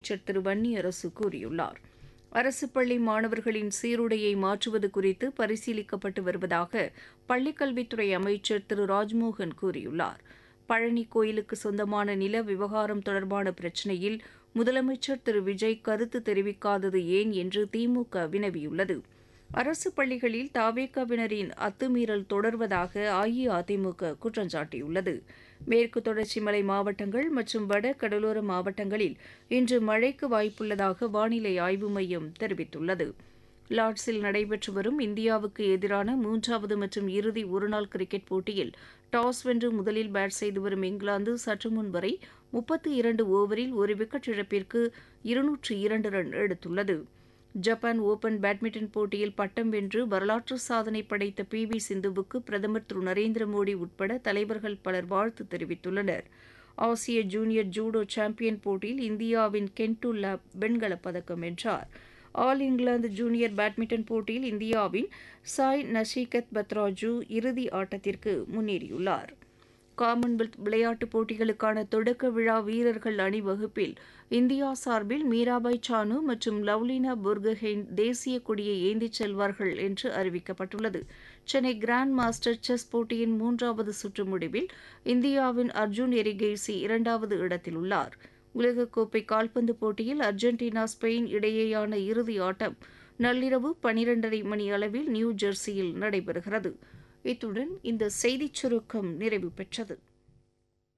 அமைச்சர் திரு வன்னியரசு கூறியுள்ளார் அரசு பள்ளி மாணவர்களின் சீருடையை மாற்றுவது குறித்து பரிசீலிக்கப்பட்டு வருவதாக பள்ளிக்கல்வித்துறை அமைச்சர் திரு ராஜ்மோகன் கூறியுள்ளார் பழனி கோயிலுக்கு சொந்தமான நில விவகாரம் தொடர்பான பிரச்சினையில் முதலமைச்சர் திரு விஜய் கருத்து தெரிவிக்காதது ஏன் என்று திமுக வினவியுள்ளது அரசு பள்ளிகளில் தாவேக்காவினரின் அத்துமீறல் தொடர்வதாக அஇஅதிமுக குற்றம் சாட்டியுள்ளது மேற்கு தொடர்ச்சி மலை மாவட்டங்கள் மற்றும் வட கடலோர மாவட்டங்களில் இன்று மழைக்கு வாய்ப்புள்ளதாக வானிலை ஆய்வு மையம் தெரிவித்துள்ளது லார்ட்ஸில் நடைபெற்று வரும் இந்தியாவுக்கு எதிரான மூன்றாவது மற்றும் இறுதி ஒருநாள் கிரிக்கெட் போட்டியில் டாஸ் வென்று முதலில் பேட் செய்து வரும் இங்கிலாந்து சற்று முன் வரை முப்பத்தி இரண்டு ஓவரில் ஒரு விக்கெட் இழப்பிற்கு இருநூற்று இரண்டு ரன் எடுத்துள்ளது ஜப்பான் ஓபன் பேட்மிண்டன் போட்டியில் பட்டம் வென்று வரலாற்று சாதனை படைத்த பி வி சிந்துவுக்கு பிரதமர் திரு நரேந்திர மோடி உட்பட தலைவர்கள் பலர் வாழ்த்து தெரிவித்துள்ளனர் ஆசிய ஜூனியர் ஜூடோ சாம்பியன் போட்டியில் இந்தியாவின் கென்டுல்லா வெண்கலப் பதக்கம் வென்றார் ஆல் இங்கிலாந்து ஜூனியர் பேட்மிண்டன் போட்டியில் இந்தியாவின் சாய் நஷிகத் பத்ராஜு இறுதி ஆட்டத்திற்கு முன்னேறியுள்ளார் காமன்வெல்த் விளையாட்டுப் போட்டிகளுக்கான தொடக்க விழா வீரர்கள் அணிவகுப்பில் இந்தியா சார்பில் மீராபாய் சானு மற்றும் லவ்லினா புர்கஹெயின் தேசிய கொடியை ஏந்திச் செல்வார்கள் என்று அறிவிக்கப்பட்டுள்ளது சென்னை கிராண்ட் மாஸ்டர் செஸ் போட்டியின் மூன்றாவது சுற்று முடிவில் இந்தியாவின் அர்ஜுன் எரிகேசி இரண்டாவது இடத்தில் உள்ளார் உலகக்கோப்பை கால்பந்து போட்டியில் அர்ஜென்டினா ஸ்பெயின் இடையேயான இறுதி ஆட்டம் நள்ளிரவு பனிரெண்டரை மணி அளவில் நியூ ஜெர்சியில் நடைபெறுகிறது இத்துடன் இந்த செய்திச் சுருக்கம் நிறைவு பெற்றது